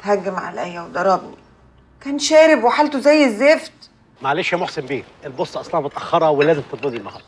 اتهجم عليا وضربني كان شارب وحالته زي الزفت معلش يا محسن بيه البوسطه اصلا متاخره ولازم تطردي النهارده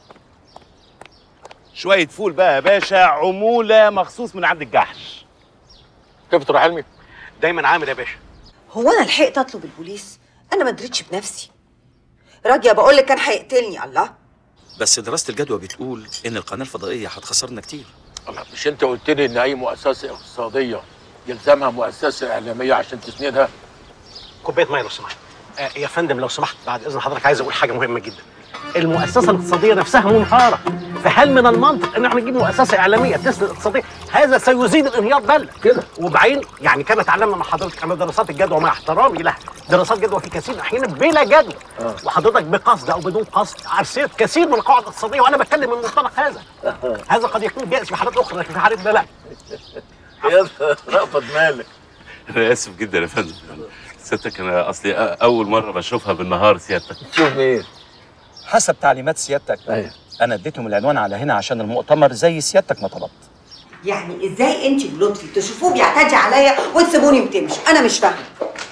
شويه فول بقى يا باشا عموله مخصوص من عند الجحش كيف تروح علمي دايما عامل يا باشا هو انا لحقت اطلب البوليس انا ما دريتش بنفسي راجية بقول لك كان هيقتلني الله بس دراسة الجدوى بتقول إن القناة الفضائية هتخسرنا كتير الله مش انت قلت لي ان اي مؤسسه اقتصاديه يلزمها مؤسسه اعلاميه عشان تسندها كوبايه ميه لو سمحت آه يا فندم لو سمحت بعد اذن حضرتك عايز اقول حاجه مهمه جدا المؤسسه الاقتصاديه نفسها منهاره فهل من المنطق ان احنا نجيب مؤسسه اعلاميه تسند الاقتصاديه هذا سيزيد الانهيار بله كده وبعدين يعني كما تعلمنا مع حضرتك ان دراسات الجدوى مع احترامي لها دراسات جدوى في كثير من الاحيان بلا جدوى آه. وحضرتك بقصد او بدون قصد ارسلت كثير من القواعد الاقتصاديه وانا بتكلم من منطلق هذا هذا قد يكون جائز في حالات اخرى لكن في حالتنا لا يا رأفت مالك انا اسف جدا يا فندم سيادتك انا اصلي اول مره بشوفها بالنهار سيادتك شوف مين حسب تعليمات سيادتك ايوه أنا اديتهم العنوان على هنا عشان المؤتمر زي سيادتك ما طلبت يعني ازاي انت ولطفي تشوفوه بيعتدي عليا وتسيبوني وتمشوا انا مش فاهمه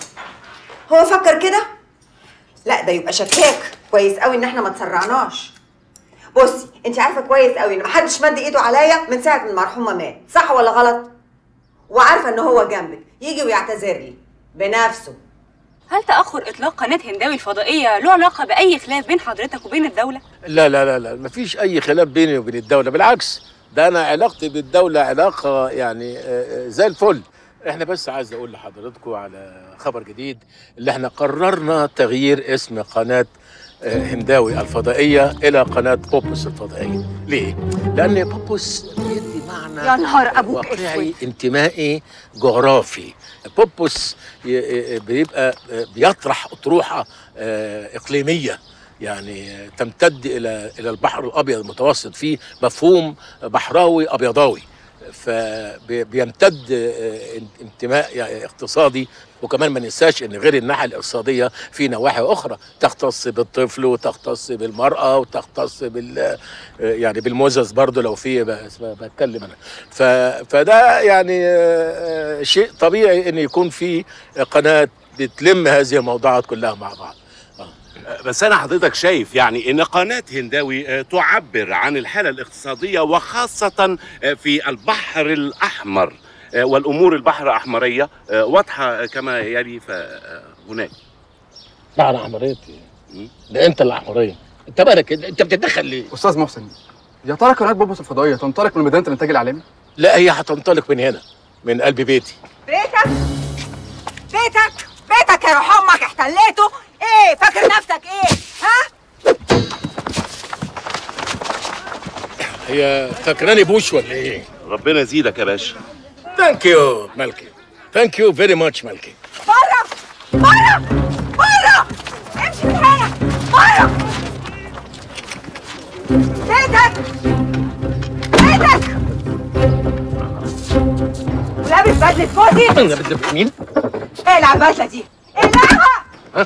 هو فكر كده لا ده يبقى شكاك كويس قوي ان احنا ما تسرعناش بصي انت عارفه كويس قوي ان محدش مد ايده عليا من ساعه ما المرحومه مات صح ولا غلط وعارفه ان هو جنبك يجي ويعتذر لي بنفسه هل تأخر إطلاق قناة هنداوي الفضائية له علاقة بأي خلاف بين حضرتك وبين الدولة؟ لا لا لا لا مفيش اي خلاف بيني وبين الدوله بالعكس ده انا علاقتي بالدوله علاقه يعني آه، آه، زي الفل احنا بس عايز اقول لحضراتكم على خبر جديد اللي احنا قررنا تغيير اسم قناه آه، هنداوي الفضائيه الى قناه بوبوس الفضائيه ليه لان بوبوس بيدي معنى يا نهار أبوك واقعي انتمائي جغرافي بوبوس ي- ي- بيبقى بيطرح اطروحه آه، اقليميه يعني تمتد الى الى البحر الابيض المتوسط فيه مفهوم بحراوي ابيضاوي فبيمتد انتماء يعني اقتصادي وكمان ما ننساش ان غير الناحيه الاقتصاديه في نواحي اخرى تختص بالطفل وتختص بالمراه وتختص بال يعني بالمزز برضو لو في بس بتكلم انا ف فده يعني آه، آه، شيء طبيعي ان يكون في قناه بتلم هذه الموضوعات كلها مع بعض بس انا حضرتك شايف يعني ان قناه هنداوي آه، تعبر عن الحاله الاقتصاديه وخاصه آه، في البحر الاحمر آه، والامور البحر الاحمريه آه، واضحه كما يلي فهناك لا انا احمريتي ده انت اللي احمريه انت مالك انت بتتدخل ليه؟ استاذ محسن يا ترى قناه بوبوس الفضائيه تنطلق من مدينه الانتاج الاعلامي لا هي هتنطلق من هنا من قلب بيتي بيتك بيتك بيتك يا روح امك احتليته ايه فاكر نفسك ايه ها هي فاكراني بوش ولا ايه؟ ربنا يزيدك يا باشا ثانك يو مالكي ثانك يو فيري ماتش مالكي بره بره بره امشي من هنا بره بيتك بيتك ولابس بدلة فوزي انا بدي مين؟ اقلع البدلة دي اقلعها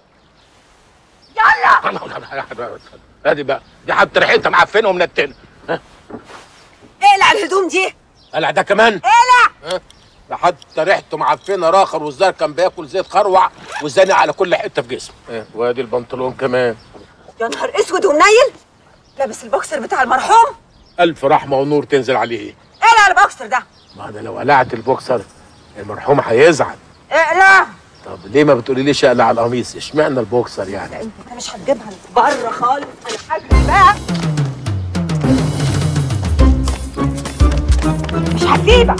يلا ادي بقى دي حتى ريحتها معفنه ومنتنه اقلع الهدوم دي قلع ده كمان اقلع ده حتى ريحته معفنه راخر والزار كان بياكل زيت خروع وزانق على كل حته في جسمه وادي البنطلون كمان يا نهار اسود ومنيل لابس البوكسر بتاع المرحوم الف رحمه ونور تنزل عليه اقلع البوكسر ده ما ده لو قلعت البوكسر المرحوم هيزعل اقلع طب ليه ما بتقولي ليش اقلع القميص اشمعنى البوكسر يعني انت مش هتجيبها بره خالص انا هجري بقى مش هسيبك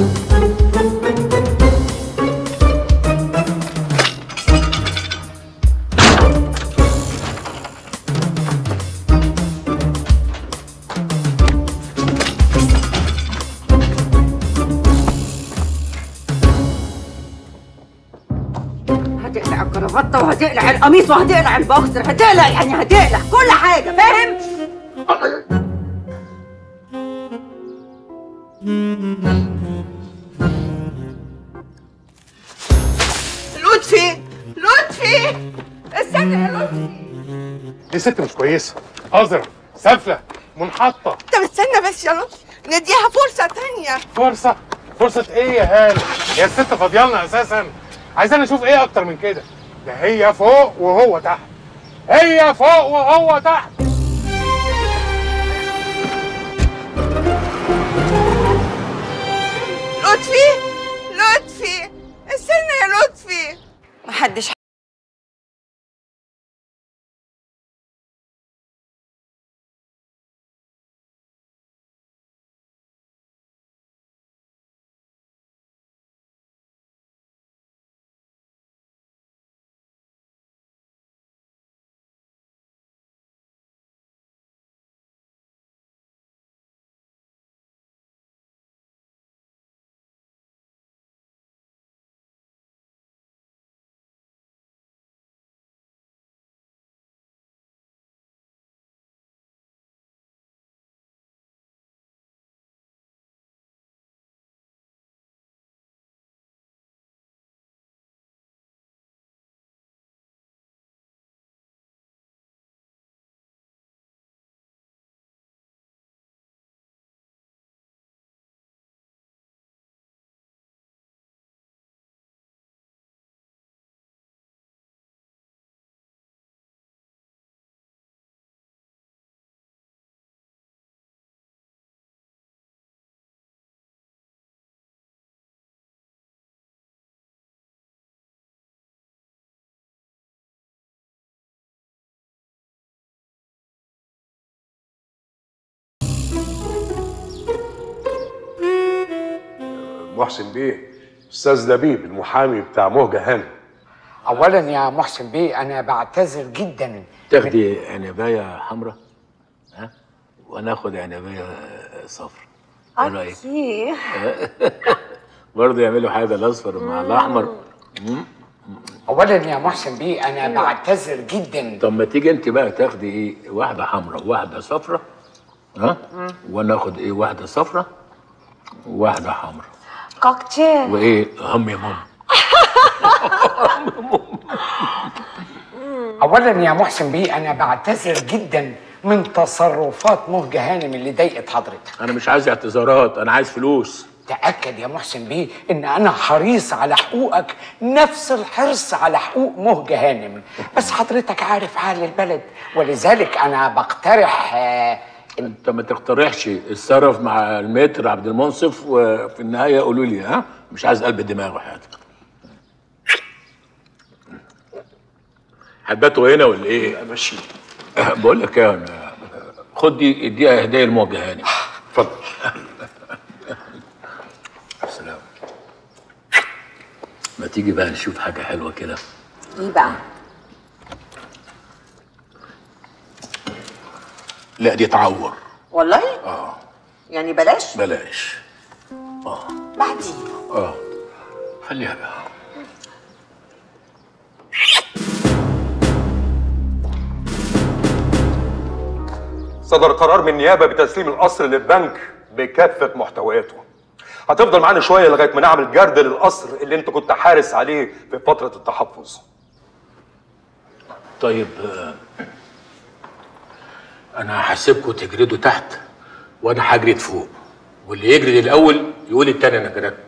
هتقلع الكرافته وهتقلع القميص وهتقلع البوكسر هتقلع يعني هتقلع كل حاجه فاهم لطفي لطفي استنى يا لطفي دي ست مش كويسه قذرة سافله منحطه طب استنى بس يا لطفي نديها فرصة تانية فرصه فرصه ايه يا هاني هي الست فاضيالنا اساسا عايزانا نشوف ايه اكتر من كده ده هي فوق وهو تحت هي فوق وهو تحت لطفي لطفي استنى يا لطفي محدش محسن بيه استاذ لبيب المحامي بتاع مهجة هانم اولا يا محسن بيه انا بعتذر جدا تاخدي عنبايه حمراء ها وناخد عنبايه صفرا ايه رايك اوكي برضه يعملوا حاجه الاصفر مع الاحمر اولا يا محسن بيه انا بعتذر جدا طب ما تيجي انت بقى تاخدي ايه واحده حمراء وواحده صفرا ها وناخد ايه واحده صفرا وواحده حمراء كوكتيل وايه هم يا ماما اولا يا محسن بيه انا بعتذر جدا من تصرفات مهجة هانم اللي ضايقت حضرتك انا مش عايز اعتذارات انا عايز فلوس تأكد يا محسن بيه إن أنا حريص على حقوقك نفس الحرص على حقوق مهجة هانم بس حضرتك عارف حال البلد ولذلك أنا بقترح آه، انت ما تقترحش اتصرف مع المتر عبد المنصف وفي النهايه قولوا لي ها مش عايز قلب الدماغ وحياتك هتباتوا هنا ولا ايه؟ ماشي بقول لك ايه انا خد دي اديها هديه لموجه هاني اتفضل سلام ما تيجي بقى نشوف حاجه حلوه كده ايه بقى لا دي تعور والله اه يعني بلاش بلاش بعدين اه خليها بقى صدر قرار من النيابه بتسليم القصر للبنك بكافه محتوياته هتفضل معانا شويه لغايه ما نعمل جرد للقصر اللي انت كنت حارس عليه في فتره التحفظ طيب آه، انا هسيبكم تجردوا تحت وانا هجرد فوق واللي يجرد الاول يقول التاني انا جردت